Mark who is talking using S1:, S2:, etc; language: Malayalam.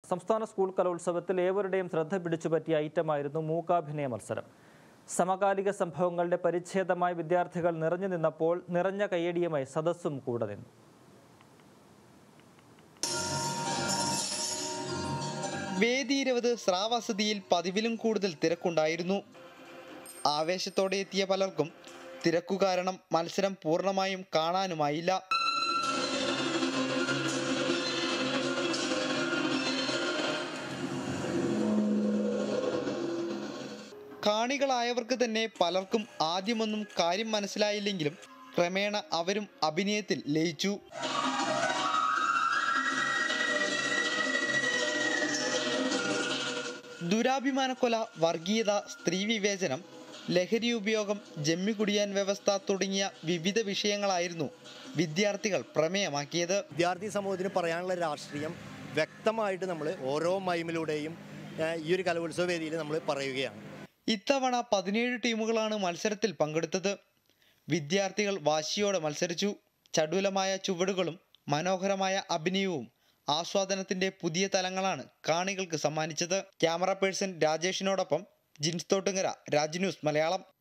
S1: സംസ്ഥാന സ്കൂൾ കലോത്സവത്തിൽ ഏവരുടെയും ശ്രദ്ധ പിടിച്ചുപറ്റിയ ഐറ്റമായിരുന്നു മൂകാഭിനയ മത്സരം സമകാലിക സംഭവങ്ങളുടെ പരിച്ഛേദമായി വിദ്യാർത്ഥികൾ നിറഞ്ഞു നിന്നപ്പോൾ നിറഞ്ഞ കയ്യടിയുമായി സദസ്സും കൂടെ നിന്നു
S2: വേദി ഇരുപത് സ്രാവസതിയിൽ പതിവിലും കൂടുതൽ തിരക്കുണ്ടായിരുന്നു ആവേശത്തോടെ എത്തിയ പലർക്കും തിരക്കു കാരണം മത്സരം പൂർണ്ണമായും കാണാനുമായില്ല കാണികളായവർക്ക് തന്നെ പലർക്കും ആദ്യമൊന്നും കാര്യം മനസ്സിലായില്ലെങ്കിലും ക്രമേണ അവരും അഭിനയത്തിൽ ലയിച്ചു ദുരാഭിമാനക്കൊല വർഗീയത സ്ത്രീ വിവേചനം ലഹരി ഉപയോഗം ജമ്മി കുടിയാൻ വ്യവസ്ഥ തുടങ്ങിയ വിവിധ വിഷയങ്ങളായിരുന്നു വിദ്യാർത്ഥികൾ പ്രമേയമാക്കിയത്
S3: വിദ്യാർത്ഥി സമൂഹത്തിന് പറയാനുള്ള രാഷ്ട്രീയം വ്യക്തമായിട്ട് നമ്മൾ ഓരോ മൈമിലൂടെയും ഏഹ്, ഈ ഒരു കലോത്സവ വേദിയിൽ നമ്മൾ പറയുകയാണ്
S2: ഇത്തവണ പതിനേഴ് ടീമുകളാണ് മത്സരത്തിൽ പങ്കെടുത്തത് വിദ്യാർത്ഥികൾ വാശിയോടെ മത്സരിച്ചു ചടുലമായ ചുവടുകളും മനോഹരമായ അഭിനയവും ആസ്വാദനത്തിന്റെ പുതിയ തലങ്ങളാണ് കാണികൾക്ക് സമ്മാനിച്ചത് ക്യാമറ പേഴ്സൺ രാജേഷിനോടൊപ്പം ജിൻസ് തോട്ടുങ്ങര രാജ് ന്യൂസ് മലയാളം